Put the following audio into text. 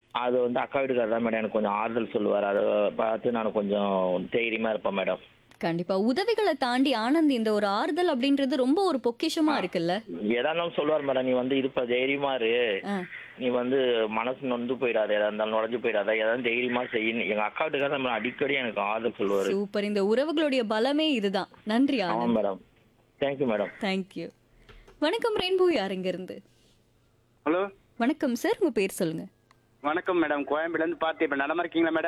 அது வந்து அக்கா வீட்டுக்காரர் தான் மேடம் எனக்கு கொஞ்சம் ஆறுதல் சொல்லுவார் அதை பார்த்து நான் கொஞ்சம் தைரியமா இருப்பேன் மேடம் கண்டிப்பா உதவிகளை தாண்டி ஆனந்த் இந்த ஒரு ஆறுதல் அப்படின்றது ரொம்ப ஒரு பொக்கிஷமா இருக்குல்ல எதா இருந்தாலும் சொல்லுவார் மேடம் நீ வந்து இருப்ப தைரியமா இரு ஆ, நீ வந்து மனசு நொந்து போயிடாத எதா இருந்தாலும் நுழைஞ்சு போயிடாத எதாவது தைரியமா செய்யணும் எங்க அக்கா வீட்டுக்காரர் நம்ம அடிக்கடி எனக்கு ஆறுதல் சொல்லுவாரு சூப்பர் இந்த உறவுகளுடைய பலமே இதுதான் நன்றி ஆமா Anand madam thank you madam thank you வணக்கம் ரெயின்போ யார் இங்க இருந்து ஹலோ வணக்கம் சார் உங்க பேர் சொல்லுங்க வணக்கம் மேடம் கோயம்பேடுல இருந்து பார்த்து இப்ப நடமா இருக்கீங்களா மேடம்